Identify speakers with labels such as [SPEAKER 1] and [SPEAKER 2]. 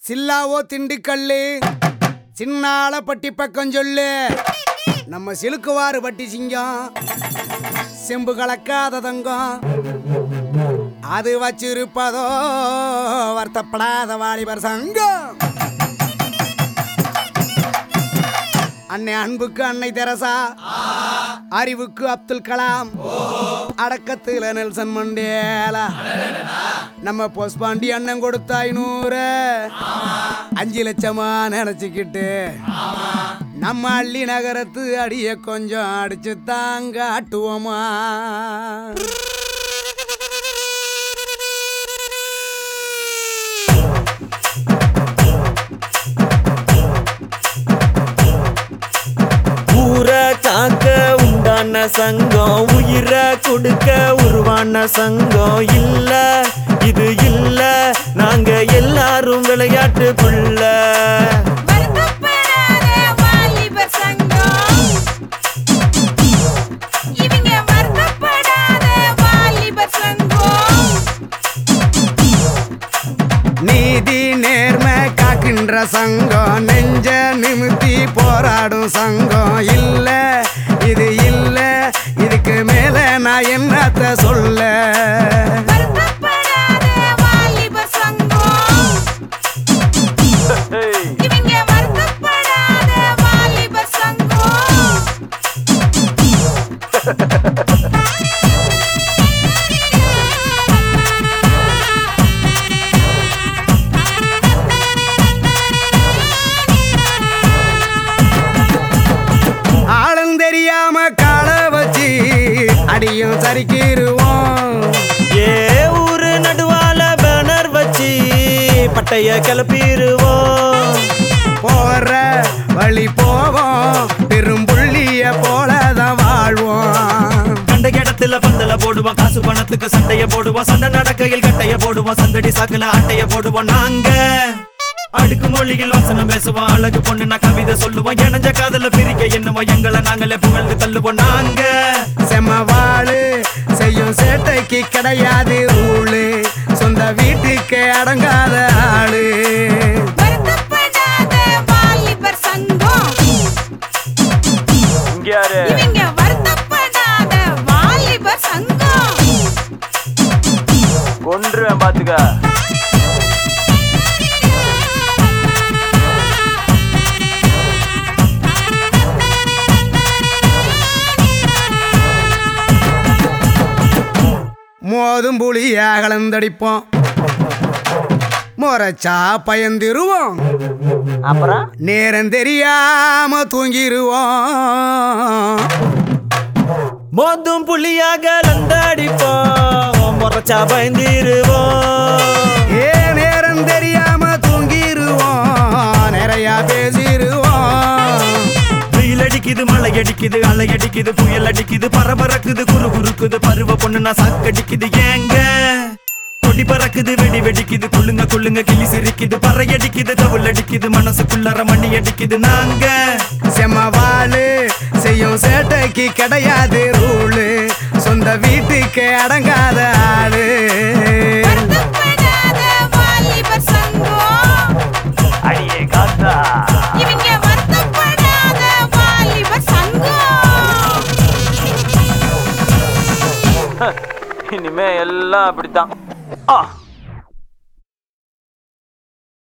[SPEAKER 1] சில்லாவோ திண்டுக்கல்லு சின்னால பட்டி பக்கம் சொல்லு நம்ம சிலுக்குவாறு பட்டி சிங்கம் செம்பு கலக்காத தங்கம் அது வச்சிருப்பதோ வருத்தப்படாத வாலிபர் சங்கம் அன்னை அன்புக்கு அன்னை தெரசா அறிவுக்கு அப்துல் கலாம் அடக்கத்துல நெல்சன் மண்டேலா நம்ம பொஸ்பாண்டி அண்ணன் கொடுத்த ஐநூறு அஞ்சு லட்சமா நினைச்சுக்கிட்டு நம்ம அள்ளி நகரத்து அடிய கொஞ்சம் அடிச்சு தாங்க ஆட்டுவோமா
[SPEAKER 2] ஊரை காக்க உண்டான சங்கம் உயிரை கொடுக்க உருவான சங்கம் இல்ல இது இல்ல நாங்க எல்லாரும் விளையாட்டுக்குள்ள
[SPEAKER 3] வருத்தப்படாத வாலிபர் சங்கம். இவங்க வருத்தப்படாத வாலிபர் சங்கம்.
[SPEAKER 1] நீதி நேர்மை காக்கின்ற சங்கம் நெஞ்ச நிமித்தி போராடும் சங்கம் இல்ல இது இல்ல இதுக்கு மேல நான் என்னத்த சொல்ல
[SPEAKER 3] வருத்தப்படாத வாலிபர் சங்கம். இவங்க வருத்தப்படாத வாலிபர் சங்கம்.
[SPEAKER 1] ஆளும் தெரியாம கால வச்சு அடியும் சரிக்கிருவோம்
[SPEAKER 2] ஏ ஊரு நடுவால பேனர் வச்சு பட்டைய கிளப்பிடுவோம்
[SPEAKER 1] போற வழி போவோம் பெரும்புள்ளிய போலதான் வாழ்வோம்
[SPEAKER 2] கண்ட இடத்துல பந்தல போடுவோம் காசு பணத்துக்கு சண்டைய போடுவோம் சண்டை நடக்கையில் கட்டைய போடுவோம் சந்தடி சாக்குல அட்டைய போடுவோம் நாங்க அடுக்கு மொழியில் வசனம் பேசுவோம் அழகு பொண்ணு நான் கவிதை சொல்லுவோம் இணைஞ்ச காதல பிரிக்க என்னவோம் எங்களை நாங்களே புகழ்ந்து தள்ளுவோம் நாங்க
[SPEAKER 1] செம்மவாளு செய்யும் சேட்டைக்கு கிடையாது ரூலு சொந்த வீட்டுக்கு அடங்காத ஆளு
[SPEAKER 3] வருத்தப்படாத வாலிபர் சங்கம். இவங்க வருத்தப்படாத வாலிபர் சங்கம்
[SPEAKER 2] கொன்றுவேன் பாத்துக்க
[SPEAKER 1] மோதும் புளிய கலந்தடிப்போம் முறைச்சா பயந்திருவோம்
[SPEAKER 2] அப்புறம்
[SPEAKER 1] நேரம் தெரியாம தூங்கிருவோம்
[SPEAKER 2] மோதும் புள்ளியாக லந்தாடிப்போம் முறைச்சா பயந்திருவோம்
[SPEAKER 1] ஏ நேரம் தெரியாம தூங்கிருவோம் நிறைய பேசிருவோம்
[SPEAKER 2] வெயில் அடிக்குது மழை அடிக்குது அலை அடிக்குது புயல் அடிக்குது பரபரக்குது குறு குறுக்குது பருவ பொண்ணு நான் சாக்கடிக்குது ஏங்க கொடி பறக்குது வெடி வெடிக்குது குள்ளுங்க குள்ளுங்க கிளி சிரிக்குது பறை அடிக்குது தவுள் அடிக்குது மனசுக்குள்ளார மணி அடிக்குது நாங்க
[SPEAKER 1] செம்மவாளு செய்யும் சேட்டைக்கு கிடையாது ரூலு சொந்த வீட்டுக்கு அடங்காத ஆளு
[SPEAKER 3] வருத்தப்படாத வாலிபர் சங்கம்
[SPEAKER 2] அடியே காத்தா
[SPEAKER 3] இவங்க வருத்தப்படாத வாலிபர் சங்கம்
[SPEAKER 4] இனிமே எல்லாம் அப்படித்தான் ஆ